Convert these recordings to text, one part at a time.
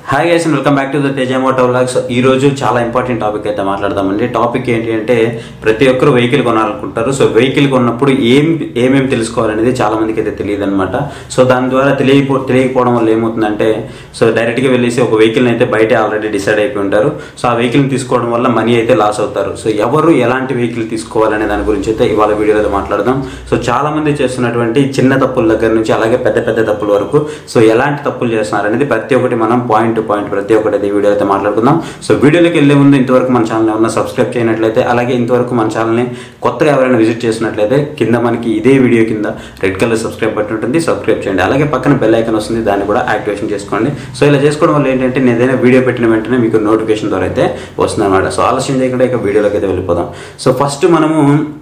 hi guys welcome back to the Teja moto vlogs ఈ రోజు చాలా ఇంపార్టెంట్ టాపిక్ అయితే మాట్లాడదామండి టాపిక్ ఏంటి అంటే ప్రతి ఒక్కరు వెహికల్ కొనాలనుకుంటారు సో వెహికల్ కొన్నప్పుడు ఏం ఏమేమి తెలుసుకోవాలనేది చాలా మందికి అయితే తెలియదు అనమాట సో దాని ద్వారా తెలియపో తెలియకపోవడం వల్ల ఏమవుతుందంటే సో డైరెక్ట్గా వెళ్ళేసి ఒక వెహికల్ని అయితే బయట ఆల్రెడీ డిసైడ్ అయిపోయి ఉంటారు సో ఆ వెహికల్ని తీసుకోవడం వల్ల మనీ అయితే లాస్ అవుతారు సో ఎవరు ఎలాంటి వెహికల్ తీసుకోవాలనే దాని గురించి అయితే ఇవాళ వీడియోలో మాట్లాడదాం సో చాలా మంది చేస్తున్నటువంటి చిన్న తప్పుల దగ్గర నుంచి అలాగే పెద్ద పెద్ద తప్పుల వరకు సో ఎలాంటి తప్పులు చేస్తున్నారు అనేది ప్రతి ఒక్కటి మనం పాయింట్ టు పాయింట్ ప్రతి ఒక్కటి అయితే ఈ వీడియో అయితే మాట్లాడుకుందాం సో వీడియోలోకి వెళ్ళే ముందు ఇంతవరకు మన ఛానల్ ఏమన్నా సబ్స్క్రైబ్ చేయనట్లయితే అలాగే ఇంతవరకు మన ఛానల్ని కొత్తగా ఎవరైనా విజిట్ చేసినట్లయితే కింద మనకి ఇదే వీడియో కింద రెడ్ కలర్ సబ్స్క్రైబ్ బటన్ ఉంటుంది సబ్స్క్రైబ్ చేయండి అలాగే పక్కన బెల్ ఐకన్ వస్తుంది దాన్ని కూడా యాక్టివేషన్ చేసుకోండి సో ఇలా చేసుకోవడం వల్ల ఏంటంటే నేను ఏదైనా వీడియో పెట్టిన వెంటనే మీకు నోటిఫికేషన్ ద్వారా అయితే వస్తుంది అనమాట సో ఆలస్యం చేయకుండా ఇక వీడియోలోకి అయితే వెళ్ళిపోదాం సో ఫస్ట్ మనము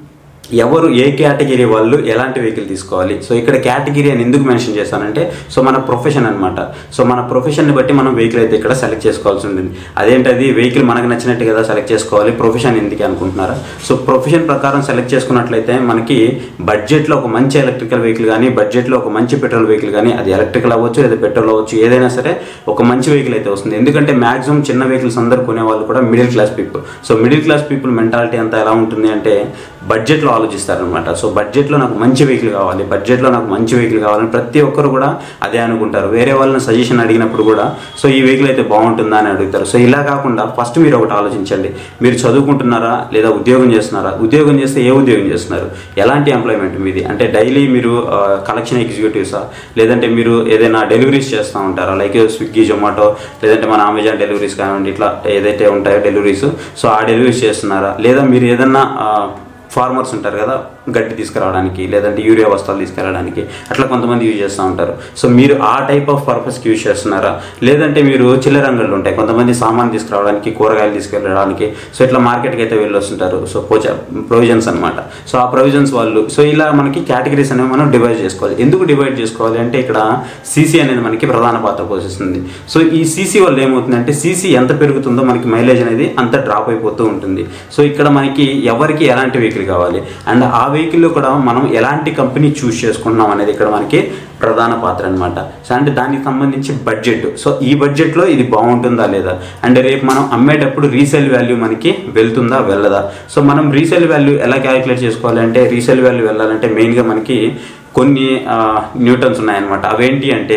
ఎవరు ఏ కేటగిరీ వాళ్ళు ఎలాంటి వెహికల్ తీసుకోవాలి సో ఇక్కడ కేటగిరీ అని ఎందుకు మెన్షన్ చేశానంటే సో మన ప్రొఫెషన్ అనమాట సో మన ప్రొఫెషన్ని బట్టి మనం వెహికల్ అయితే ఇక్కడ సెలెక్ట్ చేసుకోవాల్సి ఉంటుంది అదేంటది వెహికల్ మనకు నచ్చినట్టు కదా సెలెక్ట్ చేసుకోవాలి ప్రొఫెషన్ ఎందుకు అనుకుంటున్నారా సో ప్రొఫెషన్ ప్రకారం సెలెక్ట్ చేసుకున్నట్లయితే మనకి బడ్జెట్లో ఒక మంచి ఎలక్ట్రికల్ వెహికల్ కానీ బడ్జెట్లో ఒక మంచి పెట్రోల్ వెహికల్ కానీ అది ఎలక్ట్రికల్ అవ్వచ్చు లేదా పెట్రోల్ అవ్వచ్చు ఏదైనా సరే ఒక మంచి వెహికల్ అయితే వస్తుంది ఎందుకంటే మాక్సిమం చిన్న వెహికల్స్ అందరు కొనే వాళ్ళు కూడా middle class people so middle class people mentality అంతా ఎలా ఉంటుంది అంటే బడ్జెట్లో ఆలోచిస్తారనమాట సో బడ్జెట్లో నాకు మంచి వెహికల్ కావాలి బడ్జెట్లో నాకు మంచి వెహికల్ కావాలని ప్రతి ఒక్కరు కూడా అదే అనుకుంటారు వేరే వాళ్ళని సజెషన్ అడిగినప్పుడు కూడా సో ఈ వెహికల్ అయితే బాగుంటుందా అని అడుగుతారు సో ఇలా కాకుండా ఫస్ట్ మీరు ఒకటి ఆలోచించండి మీరు చదువుకుంటున్నారా లేదా ఉద్యోగం చేస్తున్నారా ఉద్యోగం చేస్తే ఏ ఉద్యోగం చేస్తున్నారు ఎలాంటి ఎంప్లాయ్మెంట్ మీది అంటే డైలీ మీరు కలెక్షన్ ఎగ్జిక్యూటివ్సా లేదంటే మీరు ఏదైనా డెలివరీస్ చేస్తూ ఉంటారా లైక్ స్విగ్గీ జొమాటో లేదంటే మన అమెజాన్ డెలివరీస్ కానివ్వండి ఇట్లా ఏదైతే ఉంటాయో డెలివరీస్ సో ఆ డెలివరీస్ చేస్తున్నారా లేదా మీరు ఏదన్నా ఫార్మర్స్ ఉంటారు కదా గడ్డి తీసుకురావడానికి లేదంటే యూరియా వస్తాలు తీసుకురావడానికి అట్లా కొంతమంది యూజ్ చేస్తూ ఉంటారు సో మీరు ఆ టైప్ ఆఫ్ పర్పస్కి యూజ్ చేస్తున్నారా లేదంటే మీరు చిల్లర అంగళ్ళు ఉంటాయి కొంతమంది సామాన్ తీసుకురావడానికి కూరగాయలు తీసుకెళ్ళడానికి సో ఇట్లా మార్కెట్కి అయితే వెళ్ళి వస్తుంటారు సో పోచా ప్రొవిజన్స్ అనమాట సో ఆ ప్రొవిజన్స్ వాళ్ళు సో ఇలా మనకి కేటగిరీస్ అనేవి మనం డివైడ్ చేసుకోవాలి ఎందుకు డివైడ్ చేసుకోవాలి అంటే ఇక్కడ సీసీ అనేది మనకి ప్రధాన పాత్ర పోషిస్తుంది సో ఈ సీసీ వల్ల ఏమవుతుందంటే సీసీ ఎంత పెరుగుతుందో మనకి మైలేజ్ అనేది అంత డ్రాప్ అయిపోతూ ఉంటుంది సో ఇక్కడ మనకి ఎవరికి ఎలాంటి వెహికల్ కావాలి అండ్ ఆ వెహికల్లో కూడా మనం ఎలాంటి కంపెనీ చూస్ చేసుకుంటున్నాం అనేది ఇక్కడ మనకి ప్రధాన పాత్ర అనమాట సో అంటే దానికి సంబంధించి బడ్జెట్ సో ఈ బడ్జెట్లో ఇది బాగుంటుందా లేదా అండ్ రేపు మనం అమ్మేటప్పుడు రీసేల్ వాల్యూ మనకి వెళ్తుందా వెళ్ళదా సో మనం రీసేల్ వాల్యూ ఎలా క్యాలిక్యులేట్ చేసుకోవాలి అంటే రీసేల్ వాల్యూ వెళ్ళాలంటే మెయిన్గా మనకి కొన్ని న్యూటన్స్ ఉన్నాయన్నమాట అవేంటి అంటే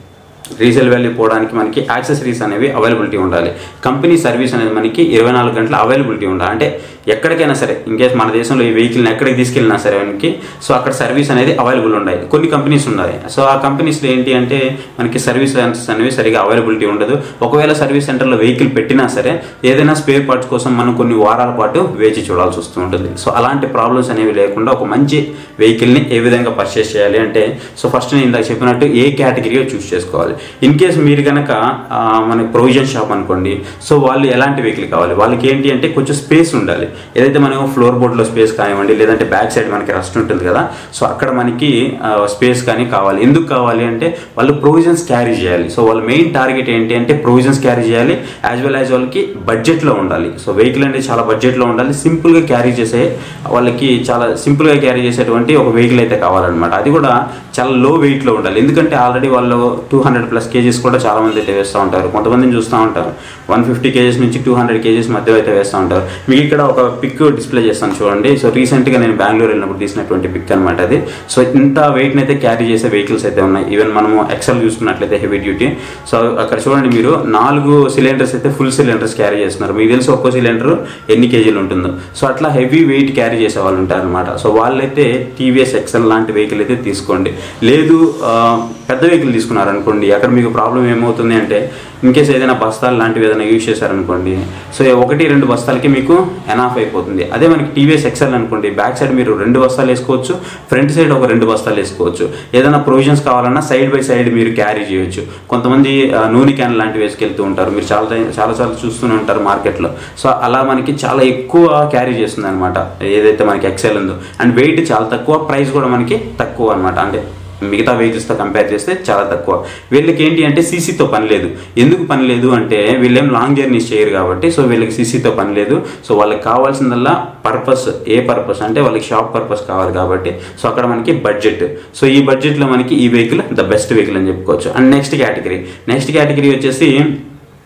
రీసేల్ వాల్యూ పోవడానికి మనకి యాక్సెసరీస్ అనేవి అవైలబిలిటీ ఉండాలి కంపెనీ సర్వీస్ అనేది మనకి ఇరవై నాలుగు గంటల అవైలబిలిటీ ఉండాలి అంటే ఎక్కడికైనా సరే ఇన్ కేస్ మన దేశంలో ఈ వెహికల్ని ఎక్కడికి తీసుకెళ్ళినా సరే మనకి సో అక్కడ సర్వీస్ అనేది అవైలబుల్ ఉండాలి కొన్ని కంపెనీస్ ఉన్నాయి సో ఆ కంపెనీస్లో ఏంటి అంటే మనకి సర్వీస్ సెంటర్స్ అనేవి సరిగా అవైలబిలిటీ ఉండదు ఒకవేళ సర్వీస్ సెంటర్లో వెహికల్ పెట్టినా సరే ఏదైనా స్పేర్ పార్ట్స్ కోసం మనం కొన్ని వారాల పాటు వేచి చూడాల్సి వస్తూ ఉంటుంది సో అలాంటి ప్రాబ్లమ్స్ అనేవి లేకుండా ఒక మంచి వెహికల్ని ఏ విధంగా పర్చేస్ చేయాలి అంటే సో ఫస్ట్ నేను ఇందాక చెప్పినట్టు ఏ కేటగిరీలో చూస్ చేసుకోవాలి ఇన్ కేస్ మీరు కనుక మనకి ప్రొవిజన్ షాప్ అనుకోండి సో వాళ్ళు ఎలాంటి వెహికల్ కావాలి వాళ్ళకి ఏంటి అంటే కొంచెం స్పేస్ ఉండాలి ఏదైతే మనం ఫ్లోర్ బోర్డ్లో స్పేస్ కానివ్వండి లేదంటే బ్యాక్ సైడ్ మనకి రస్ట్ ఉంటుంది కదా సో అక్కడ మనకి స్పేస్ కానీ కావాలి ఎందుకు కావాలి అంటే వాళ్ళు ప్రొవిజన్స్ క్యారీ చేయాలి సో వాళ్ళ మెయిన్ టార్గెట్ ఏంటి అంటే ప్రొవిజన్స్ క్యారీ చేయాలి యాజ్ వెల్ యాజ్ వాళ్ళకి బడ్జెట్లో ఉండాలి సో వెహికల్ అనేది చాలా బడ్జెట్లో ఉండాలి సింపుల్గా క్యారీ చేసే వాళ్ళకి చాలా సింపుల్గా క్యారీ చేసేటువంటి ఒక వెహికల్ అయితే కావాలన్నమాట అది కూడా చాలా లో వెయిట్లో ఉండాలి ఎందుకంటే ఆల్రెడీ వాళ్ళు టూ హండ్రెడ్ ప్లస్ కేజీస్ కూడా చాలా మంది అయితే వేస్తూ ఉంటారు కొంతమందిని చూస్తూ ఉంటారు వన్ ఫిఫ్టీ కేజీస్ నుంచి టూ హండ్రెడ్ కేజీస్ మధ్య అయితే వేస్తూ ఉంటారు మీకు ఇక్కడ ఒక పిక్ డిస్ప్లే చేస్తాను చూడండి సో రీసెంట్గా నేను బెంగళూరు వెళ్ళినప్పుడు తీసినటువంటి పిక్ అనమాట అది సో ఇంత వెయిట్ని అయితే క్యారీ చేసే వెహికల్స్ అయితే ఉన్నాయి ఈవెన్ మనము ఎక్సెల్ చూసుకున్నట్లయితే హెవీ డ్యూటీ సో అక్కడ చూడండి మీరు నాలుగు సిలిండర్స్ అయితే ఫుల్ సిలిండర్స్ క్యారీ చేస్తున్నారు మీకు తెలిసి ఒక్కో సిలిండర్ ఎన్ని కేజీలు ఉంటుందో సో అట్లా హెవీ వెయిట్ క్యారీ చేసే వాళ్ళు ఉంటారు అనమాట సో వాళ్ళైతే టీవీఎస్ ఎక్సెల్ లాంటి వెహికల్ అయితే తీసుకోండి లేదు పెద్ద వెహికల్ తీసుకున్నారనుకోండి అక్కడ మీకు ప్రాబ్లం ఏమవుతుంది అంటే ఇన్ కేస్ ఏదైనా బస్తాలు లాంటివి ఏదైనా యూజ్ చేశారనుకోండి సో ఒకటి రెండు బస్తాలకి మీకు ఎనాఫ్ అయిపోతుంది అదే మనకి టీవీఎస్ ఎక్సెల్ అనుకోండి బ్యాక్ సైడ్ మీరు రెండు బస్తాలు వేసుకోవచ్చు ఫ్రంట్ సైడ్ ఒక రెండు బస్తాలు వేసుకోవచ్చు ఏదైనా ప్రొవిజన్స్ కావాలన్నా సైడ్ బై సైడ్ మీరు క్యారీ చేయొచ్చు కొంతమంది నూనె క్యాన్ లాంటివి వేసుకెళ్తూ ఉంటారు మీరు చాలా చాలా సార్లు చూస్తూనే ఉంటారు మార్కెట్లో సో అలా మనకి చాలా ఎక్కువ క్యారీ చేస్తుంది అనమాట ఏదైతే మనకి ఎక్సెల్ ఉందో అండ్ వెయిట్ చాలా తక్కువ ప్రైస్ కూడా మనకి తక్కువ అనమాట అంటే మిగతా వెహికల్స్తో కంపేర్ చేస్తే చాలా తక్కువ వీళ్ళకి ఏంటి అంటే సీసీతో పని లేదు ఎందుకు పని లేదు అంటే వీళ్ళేం లాంగ్ జర్నీస్ చేయరు కాబట్టి సో వీళ్ళకి సీసీతో పని లేదు సో వాళ్ళకి కావాల్సిందల్లా పర్పస్ ఏ పర్పస్ అంటే వాళ్ళకి షాప్ పర్పస్ కావాలి కాబట్టి సో అక్కడ మనకి బడ్జెట్ సో ఈ బడ్జెట్లో మనకి ఈ వెహికల్ ద బెస్ట్ వెహికల్ అని చెప్పుకోవచ్చు and next category next category వచ్చేసి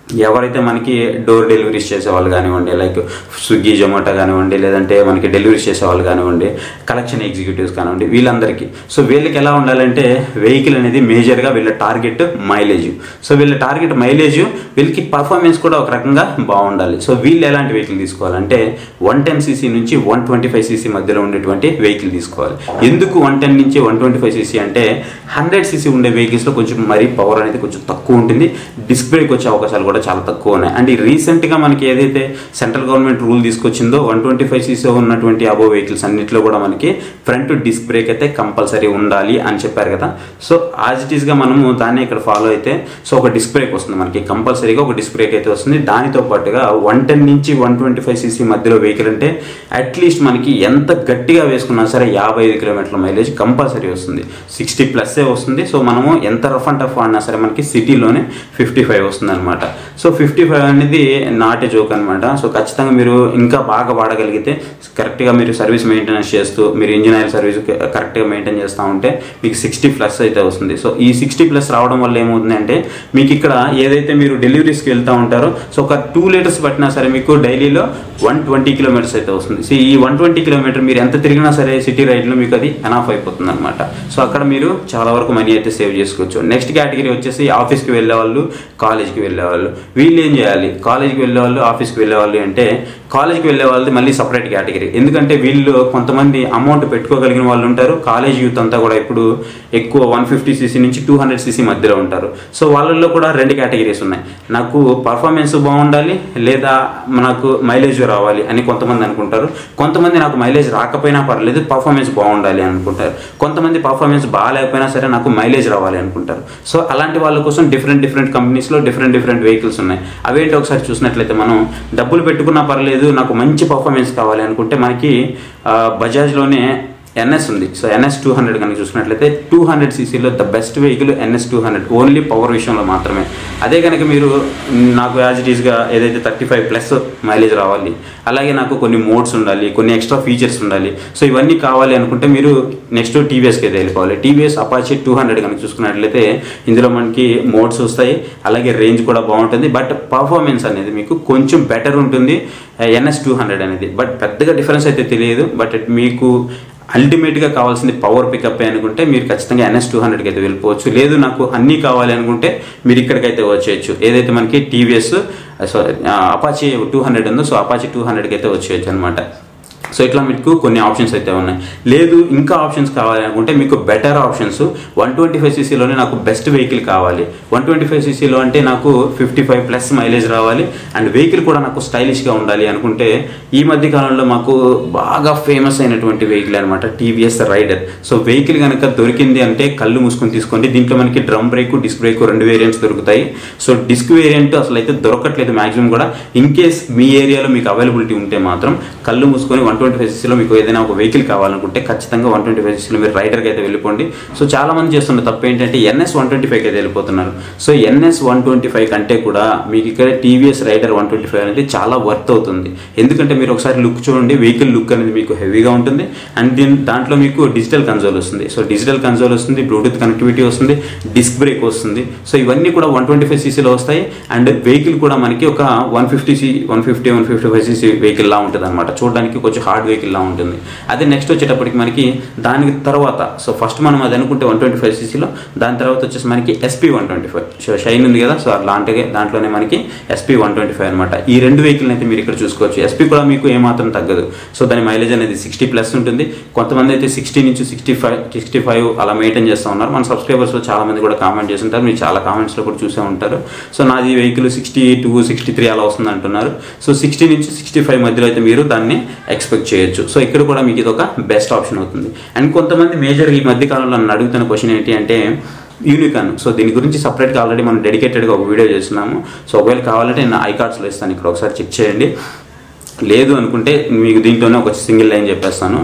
ఎవరైతే మనకి డోర్ డెలివరీస్ చేసేవాళ్ళు కానివ్వండి లైక్ స్విగ్గీ జొమాటో కానివ్వండి లేదంటే మనకి డెలివరీస్ చేసేవాళ్ళు కానివ్వండి కలెక్షన్ ఎగ్జిక్యూటివ్స్ కానివ్వండి వీళ్ళందరికీ సో వీళ్ళకి ఎలా ఉండాలంటే వెహికల్ అనేది మేజర్గా వీళ్ళ టార్గెట్ మైలేజ్ సో వీళ్ళ టార్గెట్ మైలేజ్ వీళ్ళకి పర్ఫార్మెన్స్ కూడా ఒక రకంగా బాగుండాలి సో వీళ్ళు ఎలాంటి వెహికల్ తీసుకోవాలంటే వన్ టెన్ సీసీ నుంచి వన్ ట్వంటీ ఫైవ్ సీసీ మధ్యలో ఉండేటువంటి వెహికల్ తీసుకోవాలి ఎందుకు వన్ టెన్ నుంచి వన్ ట్వంటీ ఫైవ్ సీసీ అంటే హండ్రెడ్ సీసీ ఉండే వెహికల్స్లో కొంచెం మరీ పవర్ అనేది కొంచెం తక్కువ ఉంటుంది డిస్క్ బ్రేక్ వచ్చే అవకాశాలు కూడా చాలా తక్కువ ఉన్నాయి అండ్ ఈ రీసెంట్గా మనకి ఏదైతే సెంట్రల్ గవర్నమెంట్ రూల్ తీసుకొచ్చిందో వన్ ట్వంటీ ఫైవ్ సీసీ ఉన్నటువంటి అబో వెహికల్స్ అన్నింటిలో కూడా మనకి ఫ్రంట్ డిస్క్ బ్రేక్ అయితే కంపల్సరీ ఉండాలి అని చెప్పారు కదా సో యాజ్ ఇట్ ఈస్గా మనము దాన్ని ఇక్కడ ఫాలో అయితే సో ఒక డిస్క్ బ్రేక్ వస్తుంది మనకి కంపల్సరీగా ఒక డిస్క్ బ్రేక్ అయితే వస్తుంది దానితో పాటుగా వన్ టెన్ నుంచి వన్ ట్వంటీ ఫైవ్ సీసీ మధ్యలో వెహికల్ అంటే అట్లీస్ట్ మనకి ఎంత గట్టిగా వేసుకున్నా సరే యాభై ఐదు కిలోమీటర్ల మైలేజ్ కంపల్సరీ వస్తుంది సిక్స్టీ ప్లస్సే వస్తుంది సో మనము ఎంత రఫ్ అండ్ టఫ్ ఆడినా సరే మనకి సిటీలోనే ఫిఫ్టీ ఫైవ్ వస్తుంది అనమాట సో ఫిఫ్టీ ఫైవ్ అనేది నాట్ ఏ జోక్ అనమాట సో ఖచ్చితంగా మీరు ఇంకా బాగా వాడగలిగితే కరెక్ట్గా మీరు సర్వీస్ మెయింటెనెన్స్ చేస్తూ మీరు ఇంజిన్ ఆయిల్ సర్వీస్ కరెక్ట్గా మెయింటైన్ చేస్తూ ఉంటే మీకు సిక్స్టీ ప్లస్ అయితే వస్తుంది సో ఈ సిక్స్టీ ప్లస్ రావడం వల్ల ఏమవుతుందంటే మీకు ఇక్కడ ఏదైతే మీరు డెలివరీస్కి వెళ్తూ ఉంటారో సో ఒక టూ లీటర్స్ పట్టినా సరే మీకు డైలీలో వన్ ట్వంటీ కిలోమీటర్స్ అయితే వస్తుంది సో ఈ వన్ ట్వంటీ కిలోమీటర్ మీరు ఎంత తిరిగినా సరే సిటీ రైడ్లో మీకు అది ఎనాఫ్ అయిపోతుంది అనమాట సో అక్కడ మీరు చాలా వరకు మనీ అయితే సేవ్ చేసుకోవచ్చు నెక్స్ట్ కేటగిరీ వచ్చేసి ఆఫీస్కి వెళ్ళే వాళ్ళు కాలేజ్కి వెళ్ళే వాళ్ళు వీళ్ళు ఏం చేయాలి కాలేజ్కి వెళ్ళే వాళ్ళు ఆఫీస్కి వెళ్ళే వాళ్ళు అంటే కాలేజ్కి వెళ్ళే వాళ్ళది మళ్ళీ సపరేట్ కేటగిరీ ఎందుకంటే వీళ్ళు కొంతమంది అమౌంట్ పెట్టుకోగలిగిన వాళ్ళు ఉంటారు కాలేజ్ యూత్ అంతా కూడా ఇప్పుడు ఎక్కువ వన్ ఫిఫ్టీ సీసీ నుంచి టూ హండ్రెడ్ సీసీ మధ్యలో ఉంటారు సో వాళ్ళల్లో కూడా రెండు కేటగిరీస్ ఉన్నాయి నాకు పర్ఫార్మెన్స్ బాగుండాలి లేదా నాకు మైలేజ్ రావాలి అని కొంతమంది అనుకుంటారు కొంతమంది నాకు మైలేజ్ రాకపోయినా పర్లేదు పర్ఫార్మెన్స్ బాగుండాలి అనుకుంటారు కొంతమంది పర్ఫార్మెన్స్ బాగాలేకపోయినా సరే నాకు మైలేజ్ రావాలి అనుకుంటారు సో అలాంటి వాళ్ళ కోసం డిఫరెంట్ డిఫరెంట్ కంపెనీస్లో డిఫరెంట్ డిఫరెంట్ వెహికల్స్ ఉన్నాయి అవేంటి ఒకసారి చూసినట్లయితే మనం డబ్బులు పెట్టుకున్నా పర్లేదు నాకు మంచి పర్ఫార్మెన్స్ కావాలి అనుకుంటే మనకి ఆ, బజాజ్లోనే ఎన్ఎస్ ఉంది సో ఎన్ఎస్ టూ హండ్రెడ్ కనుక చూసినట్లయితే టూ హండ్రెడ్ సీసీలో the best vehicle NS two hundred only power విషయంలో మాత్రమే అదే కనుక మీరు మ్, నాకు యాజ్ ఇట్ ఈస్గా ఏదైతే థర్టీ ఫైవ్ ప్లస్ మైలేజ్ రావాలి అలాగే నాకు కొన్ని మోడ్స్ ఉండాలి కొన్ని ఎక్స్ట్రా ఫీచర్స్ ఉండాలి సో ఇవన్నీ కావాలి అనుకుంటే మీరు నెక్స్ట్ టీవీఎస్కి అయితే వెళ్ళిపోవాలి టీవీఎస్ అపాచీ టూ హండ్రెడ్ కనుక చూసుకున్నట్లయితే ఇందులో మనకి మోడ్స్ వస్తాయి అలాగే రేంజ్ కూడా బాగుంటుంది బట్ పర్ఫార్మెన్స్ అనేది మీకు కొంచెం బెటర్ ఉంటుంది ఎన్ఎస్ టూ హండ్రెడ్ అనేది బట్ పెద్దగా డిఫరెన్స్ అయితే తెలియదు బట్ మీకు అల్టిమేట్గా కావాల్సింది పవర్ పికప్ అనుకుంటే మీరు ఖచ్చితంగా ఎన్ఎస్ టూ హండ్రెడ్కి అయితే వెళ్ళిపోవచ్చు లేదు నాకు అన్నీ కావాలి అనుకుంటే మీరు ఇక్కడికైతే వచ్చేయచ్చు ఏదైతే మనకి TVS so Apache two hundred ఉందో సో అపాచీ టూ హండ్రెడ్కి అయితే వచ్చేయచ్చు అనమాట సో ఇట్లా మీకు కొన్ని ఆప్షన్స్ అయితే ఉన్నాయి లేదు ఇంకా ఆప్షన్స్ కావాలి అనుకుంటే మీకు better options one twenty five సీసీలోనే నాకు బెస్ట్ వెహికల్ కావాలి వన్ ట్వంటీ ఫైవ్ సీసీలో అంటే నాకు ఫిఫ్టీ ఫైవ్ ప్లస్ మైలేజ్ రావాలి అండ్ వెహికల్ కూడా నాకు స్టైలిష్గా ఉండాలి అనుకుంటే ఈ మధ్య కాలంలో మాకు బాగా ఫేమస్ అయినటువంటి వెహికల్ అనమాట టీవీఎస్ రైడర్ సో వెహికల్ కనుక దొరికింది అంటే కళ్ళు మూసుకొని తీసుకోండి దీంట్లో మనకి డ్రమ్ బ్రేక్ డిస్క్ బ్రేక్ రెండు వేరియంట్స్ దొరుకుతాయి సో డిస్క్ వేరియంట్ అసలు అయితే దొరకట్లేదు మాక్సిమం కూడా ఇన్ కేస్ మీ ఏరియాలో మీకు అవైలబిలిటీ ఉంటే మాత్రం కళ్ళు మూసుకొని వన్ ట్వంటీ ఫైవ్ సీసీలో మీకు ఏదైనా ఒక వెహికల్ కావాలనుకుంటే ఖచ్చితంగా వన్ ట్వంటీ ఫైవ్ సీసీలో మీరు రైడర్కి అయితే వెళ్ళిపోండి సో చాలా మంది చేస్తున్న తప్పు ఏంటంటే ఎన్ఎస్ వన్ ట్వంటీ ఫైవ్కి అయితే వెళ్ళిపోతున్నారు so NS one twenty five కంటే కూడా మీకు ఇక్కడ TVS Raider one twenty five అనేది చాలా వర్త్ అవుతుంది ఎందుకంటే మీరు ఒకసారి లుక్ చూడండి వెహికల్ లుక్ అనేది మీకు హెవీగా ఉంటుంది అండ్ దీని దాంట్లో మీకు డిజిటల్ కన్సోల్ వస్తుంది సో డిజిటల్ కన్సోల్ వస్తుంది బ్లూటూత్ కనెక్టివిటీ వస్తుంది డిస్క్ బ్రేక్ వస్తుంది సో ఇవన్నీ కూడా వన్ ట్వంటీ ఫైవ్ సీసీలో వస్తాయి అండ్ వెహికల్ కూడా మనకి ఒక one fifty C one fifty one fifty five CC vehicle లా ఉంటుంది అనమాట చూడడానికి కొంచెం హార్డ్ వెహికల్ లా ఉంటుంది అదే నెక్స్ట్ వచ్చేటప్పటికి మనకి దానికి తర్వాత సో ఫస్ట్ మనం అది అనుకుంటే వన్ ట్వంటీ ఫైవ్ సీసీలో దాని తర్వాత వచ్చేసి మనకి SP one twenty five so Shine ఉంది కదా సో అలాంటిగా దాంట్లోనే మనకి ఎస్పీ వన్ ట్వంటీ ఫైవ్ అనమాట ఈ రెండు వెహికల్ అయితే మీరు ఇక్కడ చూసుకోవచ్చు ఎస్పీ కూడా మీకు ఏమాత్రం తగ్గదు సో దాని మైలేజ్ అనేది సిక్స్టీ ప్లస్ ఉంటుంది కొంతమంది అయితే సిక్స్టీ నుంచి సిక్స్టీ ఫైవ్ సిక్స్టీ ఫైవ్ అలా మెయింటైన్ చేస్తూ ఉన్నారు మన సబ్స్క్రైబర్స్లో చాలా మంది కూడా కామెంట్ చేసి ఉంటారు మీరు చాలా కామెంట్స్లో కూడా చూసే ఉంటారు సో నాది vehicle sixty two sixty three అలా వస్తుంది అంటున్నారు సో సిక్స్టీ నుంచి సిక్స్టీ ఫైవ్ మధ్యలో అయితే మీరు దాన్ని ఎక్స్పెక్ట్ చేయొచ్చు సో ఇక్కడ కూడా మీకు ఇది ఒక బెస్ట్ ఆప్షన్ అవుతుంది అండ్ కొంతమంది మేజర్ ఈ మధ్య కాలంలో నన్ను అడుగుతున్న క్వశ్చన్ ఏంటి అంటే యూనికాన్ సో దీని గురించి సపరేట్గా ఆల్రెడీ మనం డెడికేటెడ్గా ఒక వీడియో చేస్తున్నాము సో ఒకవేళ కావాలంటే నేను ఐ కార్డ్స్లో ఇస్తాను ఇక్కడ ఒకసారి చెక్ చేయండి లేదు అనుకుంటే మీకు దీంట్లోనే ఒక సింగిల్ లైన్ చెప్పేస్తాను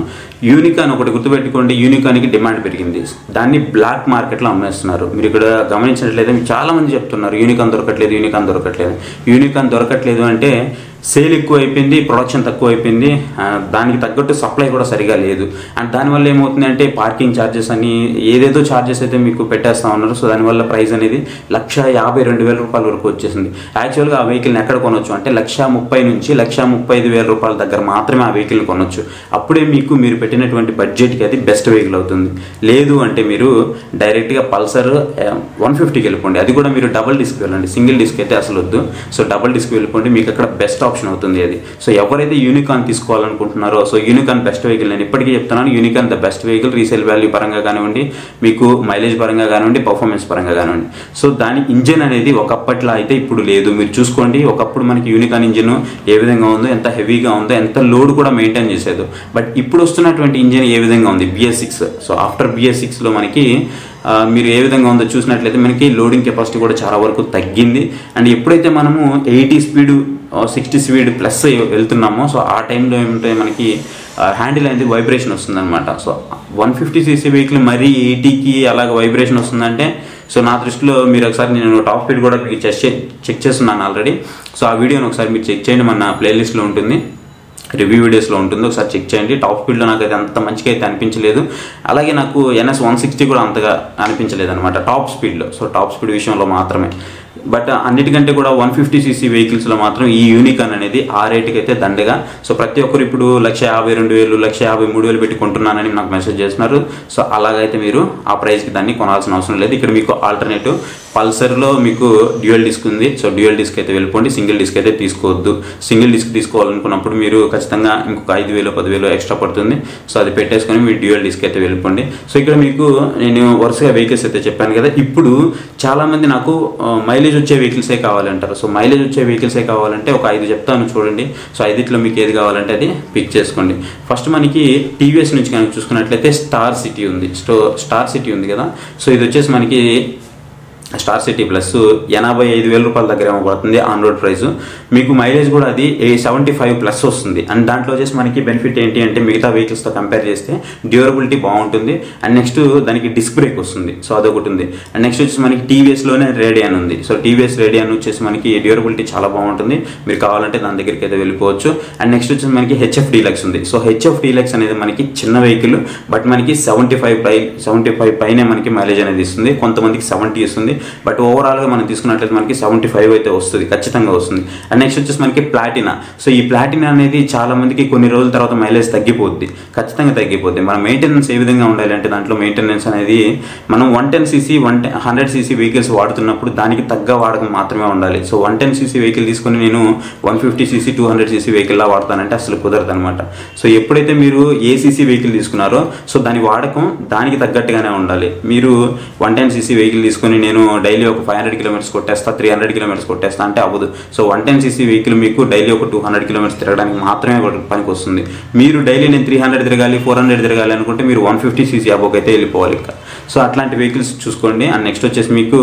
యూనికాన్ ఒకటి గుర్తుపెట్టుకోండి యూనికాన్కి డిమాండ్ పెరిగింది దాన్ని బ్లాక్ మార్కెట్లో అమ్మేస్తున్నారు మీరు ఇక్కడ గమనించినట్లయితే మీకు చాలా మంది చెప్తున్నారు యూనికాన్ దొరకట్లేదు యూనికాన్ దొరకట్లేదు యూనికాన్ దొరకట్లేదు అంటే సేల్ ఎక్కువ అయిపోయింది ప్రొడక్షన్ తక్కువ అయిపోయింది ఆ, దానికి తగ్గట్టు సప్లై కూడా సరిగా లేదు అండ్ దానివల్ల ఏమవుతుందంటే పార్కింగ్ ఛార్జెస్ అని ఏదేదో ఛార్జెస్ అయితే మీకు పెట్టేస్తా ఉన్నారు సో దానివల్ల ప్రైస్ అనేది లక్ష యాభై రెండు వేల రూపాయల వరకు వచ్చేసింది యాక్చువల్గా ఆ వెహికల్ని ఎక్కడ కొనొచ్చు అంటే లక్ష ముప్పై నుంచి లక్ష ముప్పై ఐదు వేల రూపాయల దగ్గర మాత్రమే ఆ వెహికల్ని కొనొచ్చు అప్పుడే మీకు మీరు పెట్టినటువంటి బడ్జెట్కి అది బెస్ట్ వెహికల్ అవుతుంది లేదు అంటే మీరు డైరెక్ట్గా పల్సర్ వన్ ఫిఫ్టీకి వెళ్ళిపోండి అది కూడా మీరు డబుల్ డిస్క్ వెళ్ళండి సింగిల్ డిస్క్ అయితే అసలు వద్దు సో డబుల్ డిస్క్ వెళ్ళిపోండి మీకు అక్కడ బెస్ట్ ఆప్షన్ అవుతుంది అది సో ఎవరైతే యూనికాన్ తీసుకోవాలనుకుంటున్నారో సో యూనికాన్ బెస్ట్ వెహికల్ నేను ఇప్పటికీ చెప్తున్నాను Unicorn the best vehicle resale value పరంగా కానివ్వండి మీకు మైలేజ్ పరంగా కానివ్వండి పర్ఫార్మెన్స్ పరంగా కానివ్వండి సో దాని ఇంజిన్ అనేది ఒకప్పట్లో అయితే ఇప్పుడు లేదు మీరు చూసుకోండి ఒకప్పుడు మనకి యూనికాన్ ఇంజిన్ ఏ విధంగా ఉందో ఎంత హెవీగా ఉందో ఎంత లోడ్ కూడా మెయింటైన్ చేసేది బట్ ఇప్పుడు వస్తున్నటువంటి ఇంజిన్ ఏ విధంగా ఉంది BS six so after BS సిక్స్లో మనకి ఆ, మీరు ఏ విధంగా ఉందో చూసినట్లయితే మనకి లోడింగ్ కెపాసిటీ కూడా చాలా వరకు తగ్గింది అండ్ ఎప్పుడైతే మనము eighty speed sixty speed plus వెళ్తున్నామో సో ఆ టైంలో ఏమిటంటే మనకి హ్యాండిల్ అనేది వైబ్రేషన్ వస్తుందన్నమాట so one fifty CC vehicle మరీ ఎయిటీకి అలాగ వైబ్రేషన్ వస్తుందంటే సో నా దృష్టిలో మీరు ఒకసారి నేను టాప్ స్పీడ్ కూడా మీకు చెక్ చే- చెక్ చేస్తున్నాను ఆల్రెడీ సో ఆ వీడియోని ఒకసారి మీరు చెక్ చేయండి మన ప్లేలిస్ట్లో ఉంటుంది రివ్యూ వీడియోస్లో ఉంటుంది ఒకసారి చెక్ చేయండి టాప్ స్పీడ్లో నాకు అది అంత మంచిగా అయితే అనిపించలేదు అలాగే నాకు ఎన్ఎస్ వన్ సిక్స్టీ కూడా అంతగా అనిపించలేదు అనమాట టాప్ స్పీడ్లో సో టాప్ స్పీడ్ విషయంలో మాత్రమే బట్ అన్నిటికంటే కూడా వన్ ఫిఫ్టీ సీసీ వెహికల్స్లో మాత్రం ఈ యూనికాన్ అనేది ఆ రేటుకి అయితే దండగా సో ప్రతి ఒక్కరు ఇప్పుడు లక్ష యాభై రెండు వేలు లక్ష యాభై మూడు వేలు పెట్టి కొంటున్నానని నాకు మెసేజ్ చేస్తున్నారు సో అలాగైతే మీరు ఆ ప్రైస్కి దాన్ని కొనాల్సిన అవసరం లేదు ఇక్కడ మీకు ఆల్టర్నేటివ్ పల్సర్లో మీకు డ్యూయల్ డిస్క్ ఉంది సో డ్యూయల్ డిస్క్ అయితే వెళ్ళిపోండి సింగిల్ డిస్క్ అయితే తీసుకోవద్దు సింగిల్ డిస్క్ తీసుకోవాలనుకున్నప్పుడు మీరు ఖచ్చితంగా ఇంకొక ఐదు వేలు పదివేలు ఎక్స్ట్రా పడుతుంది సో అది పెట్టేసుకొని మీరు డ్యూయల్ డిస్క్ అయితే వెళ్ళిపోండి సో ఇక్కడ మీకు నేను వరుసగా వెహికల్స్ అయితే చెప్పాను కదా ఇప్పుడు చాలా మంది నాకు మైలేజ్ వచ్చే వెహికల్సే కావాలంటారు సో మైలేజ్ వచ్చే వెహికల్సే కావాలంటే ఒక ఐదు చెప్తాను చూడండి సో ఐదిట్లో మీకు ఏది కావాలంటే అది పిక్ చేసుకోండి ఫస్ట్ మనకి టీవీఎస్ నుంచి కనుక చూసుకున్నట్లయితే స్టార్ సిటీ ఉంది స్టో స్టార్ సిటీ ఉంది కదా సో ఇది వచ్చేసి మనకి స్టార్ సిటీ ప్లస్ ఎనభై ఐదు వేల రూపాయల దగ్గర ఏమో పడుతుంది ఆన్ రోడ్ ప్రైస్ మీకు మైలేజ్ కూడా అది సెవెంటీ ఫైవ్ ప్లస్ వస్తుంది అండ్ దాంట్లో వచ్చేసి మనకి బెనిఫిట్ ఏంటి అంటే మిగతా వెహికల్స్తో కంపేర్ చేస్తే డ్యూరబిలిటీ బాగుంటుంది అండ్ నెక్స్ట్ దానికి డిస్క్ బ్రేక్ వస్తుంది సో అదొకటి ఉంది అండ్ నెక్స్ట్ వచ్చేసి మనకి టీవీఎస్లోనే రేడియన్ ఉంది సో టీవీఎస్ రేడియన్ వచ్చేసి మనకి డ్యూరబిలిటీ చాలా బాగుంటుంది మీరు కావాలంటే దాని దగ్గరికి అయితే వెళ్ళిపోవచ్చు అండ్ నెక్స్ట్ వచ్చేసి మనకి హెచ్ఎఫ్ డీలక్స్ ఉంది సో హెచ్ఎఫ్ డీలక్స్ అనేది మనకి చిన్న వెహికల్ బట్ మనకి సెవెంటీ ఫైవ్ పై సెవెంటీ ఫైవ్ పైనే మనకి మైలేజ్ అనేది ఇస్తుంది కొంతమందికి సెవెంటీ ఇస్తుంది బట్ ఓవరాల్గా మనం తీసుకున్నట్లయితే మనకి సెవెంటీ ఫైవ్ అయితే వస్తుంది ఖచ్చితంగా వస్తుంది అండ్ నెక్స్ట్ వచ్చేసి మనకి ప్లాటినా సో ఈ ప్లాటినా అనేది చాలా మందికి కొన్ని రోజుల తర్వాత మైలేజ్ తగ్గిపోద్ది ఖచ్చితంగా తగ్గిపోద్ది మన మెయింటెనెన్స్ ఏ విధంగా ఉండాలి అంటే దాంట్లో మెయింటెనెన్స్ అనేది మనం one ten CC one ten hundred CC vehicles వాడుతున్నప్పుడు దానికి తగ్గ వాడకం మాత్రమే ఉండాలి so one ten CC vehicle తీసుకొని నేను one fifty CC two hundred CC వెహికల్లా వాడతానంటే అసలు కుదరదు అనమాట సో ఎప్పుడైతే మీరు ఏసీసీ వెహికల్ తీసుకున్నారో సో దాని వాడకం దానికి తగ్గట్టుగానే ఉండాలి మీరు వన్ టెన్ సీసీ వెహికల్ తీసుకొని నేను డైలీ ఒక ఫైవ్ హండ్రెడ్ కిలోమీటర్స్ కొట్టేస్తా త్రీ హండ్రెడ్ కిలోమీటర్స్ కొట్టేస్తా అంటే అవ్వదు so one ten CC vehicle మీకు డైలీ ఒక టూ హండ్రెడ్ కిలోమీటర్స్ తిరగడానికి మాత్రమే పనికి వస్తుంది మీరు డైలీ నేను త్రీ హండ్రెడ్ తిరగాలి ఫోర్ హండ్రెడ్ తిరగాలి అనుకుంటే మీరు వన్ ఫిఫ్టీ సీసీ అబోకి అయితే వెళ్ళిపోవాలి ఇంకా సో అట్లాంటి వెహికల్స్ చూసుకోండి అండ్ నెక్స్ట్ వచ్చేసి మీకు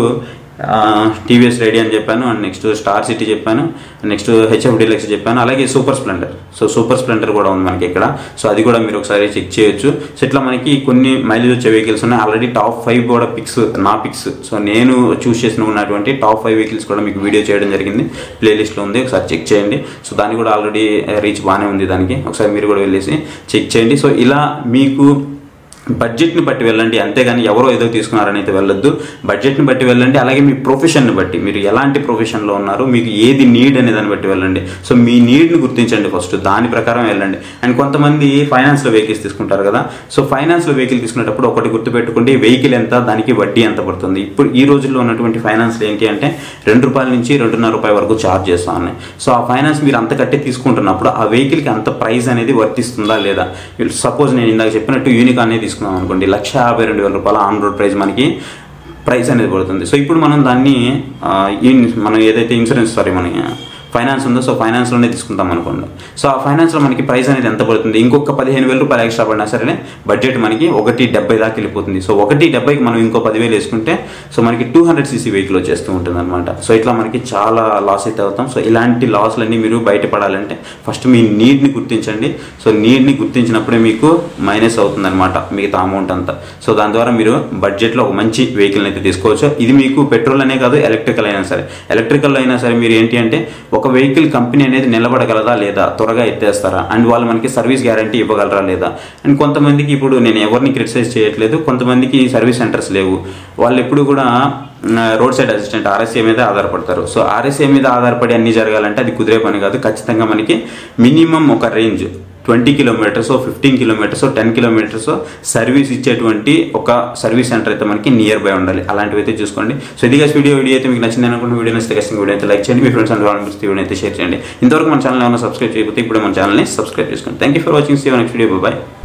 టీవీఎస్ రెడీ అని చెప్పాను అండ్ నెక్స్ట్ స్టార్ సిటీ చెప్పాను నెక్స్ట్ హెచ్ఎఫ్ డీలక్స్ చెప్పాను అలాగే super Splendor so super Splendor కూడా ఉంది మనకి ఇక్కడ సో అది కూడా మీరు ఒకసారి చెక్ చేయొచ్చు సో ఇట్లా మనకి కొన్ని మైలేజ్ వచ్చే వెహికల్స్ ఉన్నాయి ఆల్రెడీ టాప్ ఫైవ్ కూడా పిక్స్ నా పిక్స్ సో నేను చూస్ చేసిన ఉన్నటువంటి టాప్ ఫైవ్ వెహికల్స్ కూడా మీకు వీడియో చేయడం జరిగింది ప్లేలిస్ట్లో ఉంది ఒకసారి చెక్ చేయండి సో దాన్ని కూడా ఆల్రెడీ రీచ్ బాగానే ఉంది దానికి ఒకసారి మీరు కూడా వెళ్ళేసి చెక్ చేయండి సో ఇలా మీకు బడ్జెట్ని బట్టి వెళ్ళండి అంతేగాని ఎవరో ఏదో తీసుకున్నారని అయితే వెళ్ళొద్దు బడ్జెట్ని బట్టి వెళ్ళండి అలాగే మీ ప్రొఫెషన్ని బట్టి మీరు ఎలాంటి ప్రొఫెషన్లో ఉన్నారు మీకు ఏది నీడ్ అనే దాన్ని బట్టి వెళ్ళండి సో మీ నీడ్ని గుర్తించండి ఫస్ట్ దాని ప్రకారం వెళ్ళండి అండ్ కొంతమంది ఫైనాన్స్లో వెహికల్స్ తీసుకుంటారు కదా సో ఫైనాన్స్లో వెహికల్ తీసుకునేటప్పుడు ఒకటి గుర్తుపెట్టుకోండి వెహికల్ ఎంత దానికి వడ్డీ ఎంత పడుతుంది ఇప్పుడు ఈ రోజుల్లో ఉన్నటువంటి ఫైనాన్స్ ఏంటి అంటే రెండు రూపాయల నుంచి రెండున్నర రూపాయల వరకు ఛార్జ్ చేస్తా ఉన్నాయి సో ఆ ఫైనాన్స్ మీరు అంత కట్టి తీసుకుంటున్నప్పుడు ఆ వెహికల్కి అంత ప్రైస్ అనేది వర్తిస్తుందా లేదా సపోజ్ నేను ఇందాక చెప్పినట్టు యూనిక్ అనేది తీసుకున్నాం అనుకోండి లక్ష యాభై రెండు వేల రూపాయల ఆన్ రోడ్ ప్రైస్ మనకి ప్రైస్ అనేది పడుతుంది సో ఇప్పుడు మనం దాన్ని ఆ, ఈ మనం ఏదైతే ఇన్సూరెన్స్ సారీ మన ఫైనాన్స్ ఉందో సో ఫైనాన్స్లోనే తీసుకుంటాం అనుకోండి సో ఆ ఫైనాన్స్లో మనకి ప్రైస్ అనేది ఎంత పడుతుంది ఇంకొక పదిహేను వేల రూపాయలు ఎక్స్ట్రా పడినా సరే బడ్జెట్ మనకి ఒకటి డెబ్బై దాకా వెళ్ళిపోతుంది సో ఒకటి డెబ్బైకి మనం ఇంకో పదివేలు వేసుకుంటే సో మనకి టూ హండ్రెడ్ సీసీ వెహికల్ వచ్చేస్తూ ఉంటుంది అనమాట సో ఇట్లా మనకి చాలా లాస్ అయితే అవుతాం సో ఇలాంటి లాస్లన్నీ మీరు బయటపడాలంటే ఫస్ట్ మీ నీడ్ని గుర్తించండి సో నీడ్ని గుర్తించినప్పుడే మీకు మైనస్ అవుతుంది అనమాట మిగతా అమౌంట్ అంతా సో దాని ద్వారా మీరు బడ్జెట్లో ఒక మంచి వెహికల్ అయితే తీసుకోవచ్చు ఇది మీకు పెట్రోల్ అనే కాదు ఎలక్ట్రికల్ అయినా సరే ఎలక్ట్రికల్ అయినా సరే మీరు ఏంటి అంటే ఒక వెహికల్ కంపెనీ అనేది నిలబడగలదా లేదా త్వరగా ఎత్తేస్తారా అండ్ వాళ్ళు మనకి సర్వీస్ గ్యారంటీ ఇవ్వగలరా లేదా అండ్ కొంతమందికి ఇప్పుడు నేను ఎవరిని క్రిటిసైజ్ చేయట్లేదు కొంతమందికి సర్వీస్ సెంటర్స్ లేవు వాళ్ళు ఎప్పుడు కూడా రోడ్ సైడ్ అసిస్టెంట్ ఆర్ఎస్ఏ మీద ఆధారపడతారు సో ఆర్ఎస్ఏ మీద ఆధారపడి అన్ని జరగాలంటే అది కుదిరే పని కాదు ఖచ్చితంగా మనకి మినిమం ఒక range twenty kilometres fifteen kilometres ten kilometres service ఇచ్చేటువంటి ఒక సర్వీస్ సెంటర్ అయితే మనకి నియర్ బై ఉండాలి అలాంటివి అయితే చూసుకోండి సో ఇది గస్ వీడియో వీడియో అయితే మీకు నచ్చింది అనుకుంటే వీడియో నచ్చితే ఖచ్చితంగా వీడియో అయితే లైక్ చేయండి మీ ఫ్రెండ్స్ అండ్ వాళ్ళకి వీడియో అయితే షేర్ చేయండి ఇంతవరకు మన ఛానల్ ఏమైనా సబ్స్క్రైబ్ చేయకపోతే ఇప్పుడు మన ఛానల్ని సబ్స్క్రైబ్ చేసుకోండి thank you for watching see next video bye